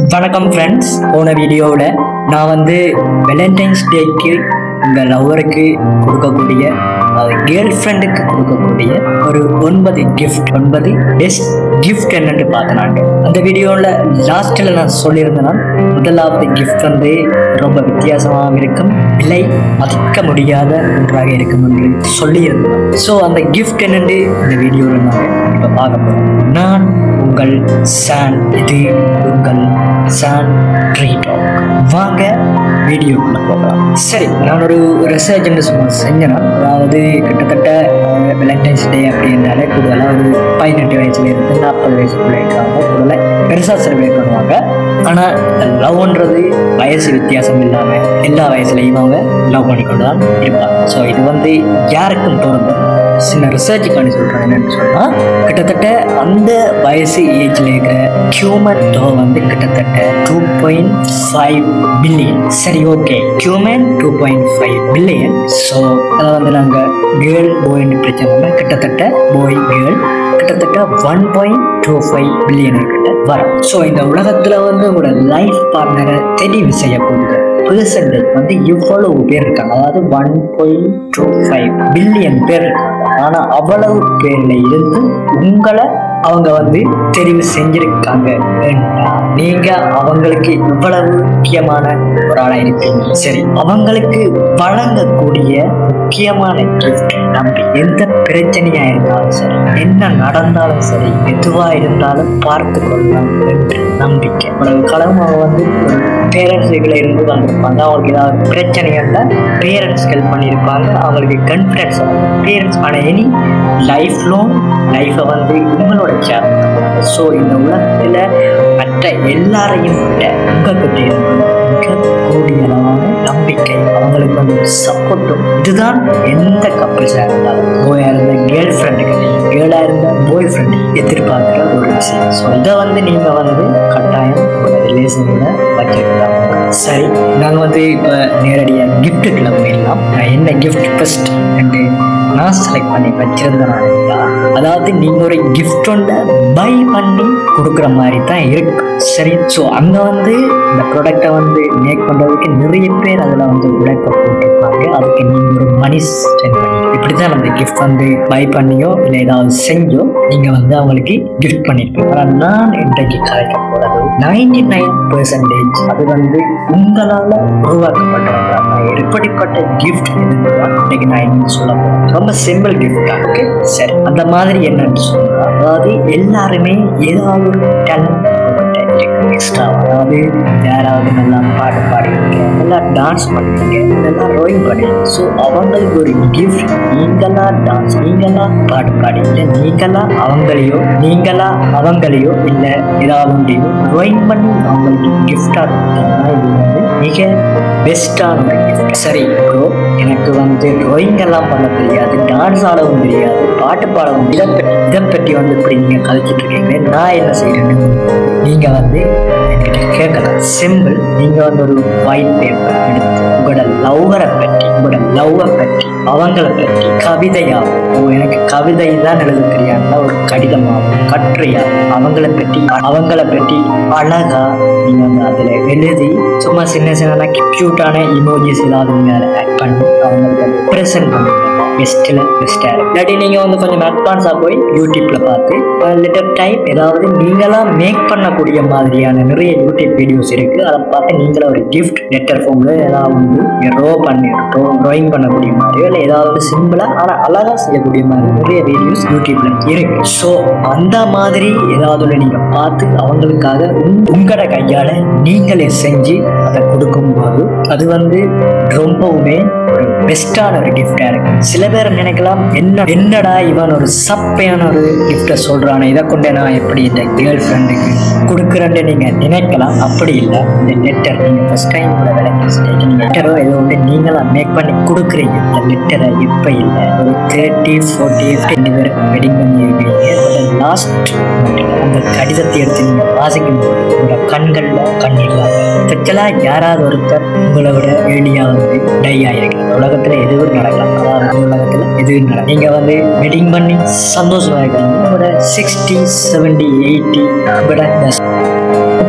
வணக்கம் ஃப்ரெண்ட்ஸ் போன வீடியோவில் நான் வந்து வேலண்டைன்ஸ் டேக்கு உங்கள் லவ்வருக்கு கொடுக்கக்கூடிய அது கேர்ள் ஃப்ரெண்டுக்கு கொடுக்கக்கூடிய ஒரு ஒன்பது கிஃப்ட் ஒன்பது பெஸ்ட் கிஃப்ட் என்னன்னு பார்த்தனாங்க அந்த வீடியோவில் லாஸ்ட்டில் நான் சொல்லியிருந்தேன்னா முதலாவது கிஃப்ட் வந்து ரொம்ப வித்தியாசமாக இருக்கும் விலை மதிக்க முடியாத ஒன்றாக இருக்கும் என்று சொல்லியிருந்தேன் ஸோ அந்த கிஃப்ட் என்னன்னு இந்த வீடியோவில் நாங்கள் இப்போ பார்க்க போகிறோம் நான் உங்கள் சான் இது உங்கள் சான் ட்ரீடாக் வாங்க வீடியோக்குள்ள போகலாம் சரி நான் ஒரு ரிசர்ச் என்று சும்மா செஞ்சேன்னா அதாவது கிட்டத்தட்ட வேலண்டைன்ஸ் டே அப்படின்னாலே கூடுதலாக ஒரு பதினெட்டு வயசுல இருந்து நாற்பது வயசுக்குள்ள இருக்கிறவங்க கூடுதலாக பெருசாக செலிப்ரேட் பண்ணுவாங்க ஆனால் லவ்ன்றது வயசு வித்தியாசம் இல்லாமல் எல்லா வயசுலையும் அவங்க லவ் பண்ணிக்கொண்டு தான் இருப்பாங்க ஸோ இது வந்து யாருக்கும் பொருந்தும் சின்ன ரிசர்ச்சுக்காண்டி சொல்கிறேன் என்னன்னு சொன்னால் கிட்டத்தட்ட அந்த வயசு ஏஜில் இருக்கிற ஹியூமன் டோ வந்து கிட்டத்தட்ட டூ பாயிண்ட் ஃபைவ் பில்லியன் சரி okay human two point five billion so அதை வந்து நாங்கள் கேர்ள் போய்னு பிரச்சனை இல்லை. கிட்டத்தட்ட போய் கேர்ள் கிட்டத்தட்ட one point two five billion கிட்ட வரும் ஸோ இந்த உலகத்தில் வந்து உங்களோட லைஃப் பார்ட்னரை தெரிவு செய்யக்கூடிய பெர்சன்டேஜ் வந்து இவ்வளவு பேர் இருக்காங்க அதாவது one point two five billion பேர் இருக்காங்க ஆனால் அவ்வளவு பேர்ல இருந்து உங்களை அவங்க வந்து தெரிவு செஞ்சிருக்காங்க என்றா நீங்க அவங்களுக்கு இவ்வளவு முக்கியமான ஒரு ஆளா இருப்பீங்க சரி அவங்களுக்கு வழங்கக்கூடிய முக்கியமான கிஃப்ட் நம்பி எந்த பிரச்சனையா இருந்தாலும் சரி என்ன நடந்தாலும் சரி எதுவா இருந்தாலும் பார்த்து கொள்ளலாம் என்று நம்பிக்கை உங்களோட கடமை வந்து ஒரு பேரண்ட்ஸுகளை இருந்து வந்திருப்பாங்க அவங்களுக்கு ஏதாவது பிரச்சனை இருந்தால் பேரண்ட்ஸ் ஹெல்ப் பண்ணியிருப்பாங்க அவங்களுக்கு கான்ஃபிடன்ஸ் பேரண்ட்ஸ் ஆனால் எனி லைஃப் லாங் லைஃப்பை வந்து உங்களோட ஷேர் ஸோ இந்த உலகத்தில் மற்ற எல்லாரையும் விட உங்ககிட்ட இருந்து மிக கூடியளவான நம்பிக்கை அவங்களுக்கு வந்து சப்போர்ட்டும் இதுதான் எந்த கப்பிள்ஸாக இருந்தாலும் போயாக இருந்த கேர்ள் ஃப்ரெண்டுக்கு கேர்ளாக இருந்த பாய் ஃப்ரெண்டு எதிர்பார்க்குற ஒரு விஷயம் ஸோ இதை வந்து நீங்கள் வந்து கட்டாயம் உங்களோட ரிலேஷனில் வச்சிருக்கலாம் சரி நாங்கள் வந்து இப்போ நேரடியாக கிஃப்ட்டுக்குள்ள போயிடலாம் நான் என்ன கிஃப்ட் ஃபஸ்ட் என்று நான் செலக்ட் பண்ணி வச்சிருந்தேன் அதாவது நீங்கள் ஒரு கிஃப்ட் ஒன்றை பை பண்ணி கொடுக்குற மாதிரி தான் இருக்கு சரி ஸோ அங்கே வந்து இந்த ப்ராடக்டை வந்து மேக் பண்ணுறதுக்கு நிறைய பேர் அதில் வந்து உழைப்பை போட்டிருப்பாங்க அதுக்கு நீங்கள் ஒரு மணி ஸ்பெண்ட் பண்ணி இப்படி தான் அந்த கிஃப்ட் வந்து பை பண்ணியோ இல்லை ஏதாவது செஞ்சோ நீங்கள் வந்து அவங்களுக்கு கிஃப்ட் பண்ணியிருப்பீங்க ஆனால் நான் இன்றைக்கு கலைக்க போகிறது நைன்டி நைன் பெர்சன்டேஜ் அது வந்து உங்களால் உருவாக்கப்பட்டவங்க எப்படிப்பட்ட கிஃப்ட் இதுதான் இன்னைக்கு நான் இன்னைக்கு சொல்ல போகிறேன் ரொம்ப சிம்பிள் கிஃப்ட் தான் ஓகே சரி அந்த மாதிரி என்னன்னு சொன்னா அதாவது எல்லாருமே ஏதாவது ஒரு டேலண்ட் எக்ஸ்ட்ரா அதாவது யாராவது நல்லா பாட்டு பாடுவீங்க நல்லா டான்ஸ் பண்ணுவீங்க நல்லா ரோயிங் பண்ணுவீங்க ஸோ அவங்களுக்கு ஒரு கிஃப்ட் நீங்களா டான்ஸ் நீங்களா பாட்டு பாடி இல்லை நீங்களா அவங்களையோ நீங்களா அவங்களையோ இல்லை ஏதாவது ஒன்றையோ ரோயிங் பண்ணி அவங்களுக்கு கிஃப்டாக கொடுத்தாங்கன்னா இது வந்து மிக பெஸ்ட்டான ஒரு gift. சரி ப்ரோ எனக்கு வந்து ட்ராயிங் எல்லாம் பண்ண தெரியாது டான்ஸ் ஆடவும் தெரியாது பாட்டு பாடவும் இதை பற்றி இதை பற்றி வந்து இப்படி நீங்கள் கழிச்சிட்டு இருக்கீங்க நான் என்ன செய்கிறேன்னு நீங்கள் வந்து என்கிட்ட கேட்கலாம் சிம்பிள் நீங்கள் வந்து ஒரு ஒயிட் பேப்பர் எடுத்து உங்களோட லவ்வரை பற்றி உங்களோட லவ்வை பற்றி அவங்கள பற்றி கவிதையாகும் ஓ எனக்கு கவிதை தான் எழுத தெரியாதுன்னா ஒரு கடிதமாகும் கட்டுரையாகும் அவங்கள பற்றி அவங்கள பற்றி அழகா நீங்க வந்து அதுல எழுதி சும்மா சின்ன சின்ன கியூட்டான இமோஜிஸ் ஏதாவது நீங்க அதில் ஆட் பண்ணி அவங்களுக்கு ப்ரெசென்ட் பண்ணுங்க பெஸ்ட்டில் பெஸ்ட்டாக இருக்கு இல்லாட்டி நீங்கள் வந்து கொஞ்சம் அட்வான்ஸாக போய் யூடியூப்பில் பார்த்து லிட்டர் டைம் ஏதாவது நீங்களாக மேக் பண்ணக்கூடிய மாதிரியான நிறைய யூடியூப் வீடியோஸ் இருக்குது அதை பார்த்து நீங்களே ஒரு கிஃப்ட் லெட்டர் ஃபார்மில் ஏதாவது வந்து ட்ரோ பண்ணி ட்ரோ ட்ராயிங் பண்ணக்கூடிய மாதிரியோ இல்லை ஏதாவது சிம்பிளாக ஆனால் அழகாக செய்யக்கூடிய மாதிரி நிறைய வீடியோஸ் யூடியூப்பில் இருக்கு ஸோ அந்த மாதிரி ஏதாவது ஒன்று நீங்கள் பார்த்து அவங்களுக்காக உங்- உங்களோட கையால் நீங்களே செஞ்சு அதை கொடுக்கும்போது அது வந்து ரொம்பவுமே ஒரு பெஸ்ட்டான ஒரு கிஃப்டாக இருக்கு சில பேர் நினைக்கலாம் என்ன என்னடா இவன் ஒரு சப்பையான ஒரு கிஃப்டை சொல்கிறானே இதை கொண்டு நான் எப்படி இந்த கேர்ள் ஃப்ரெண்டுக்கு கொடுக்குறேன்னு நீங்கள் நினைக்கலாம் அப்படி இல்லை இந்த லெட்டர் நீங்கள் ஃபஸ்ட் டைம் கூட விளக்கி லெட்டரோ ஏதோ ஒன்று நீங்களா மேக் பண்ணி கொடுக்குறீங்க இந்த லெட்டரை எப்போ இல்லை ஒரு தேர்ட்டி ஃபோர்ட்டி ரெண்டு பேர் வெட்டிங் பண்ணி இருக்கீங்க அதோட லாஸ்ட் அந்த கடிதத்தை எடுத்து நீங்கள் வாசிக்கும் போது உங்களோட கண்களில் கண்ணீர் ஸ்பெஷலாக யாராவது ஒருத்தர் உங்களை விட ஏழியாக வந்து டை ஆகிருக்கு உலகத்தில் எதுவும் நடக்கலாம் அதாவது உலகத்தில் எதுவும் நடக்கும் நீங்கள் வந்து வெட்டிங் பண்ணி சந்தோஷமாக இருக்கீங்க உங்களோட சிக்ஸ்டி செவன்டி எயிட்டி விட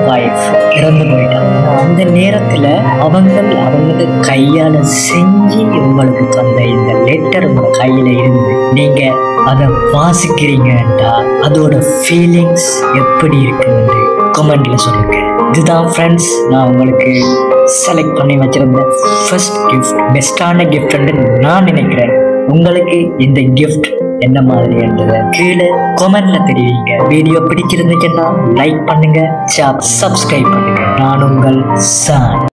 வைஃப் இறந்து போயிட்டாங்க அந்த நேரத்துல அவங்க அவங்களோட கையால செஞ்சு உங்களுக்கு தந்த இந்த லெட்டர் உங்க கையில இருந்து நீங்க அதை வாசிக்கிறீங்கடா அதோட ஃபீலிங்ஸ் எப்படி இருக்குன்னு கமெண்ட்ல சொல்லுங்க இதுதான் ஃப்ரெண்ட்ஸ் நான் உங்களுக்கு செலக்ட் பண்ணி வச்சிருந்த ஃபர்ஸ்ட் கிஃப்ட் பெஸ்டான கிஃப்ட்னு நான் நினைக்கிறேன் உங்களுக்கு இந்த கிஃப்ட் என்ன மாதிரி என்றதை கீழே கமெண்ட்ல தெரிவிங்க வீடியோ பிடிச்சிருந்துச்சுன்னா லைக் பண்ணுங்க சப்ஸ்கிரைப் பண்ணுங்க நான் உங்கள் சான்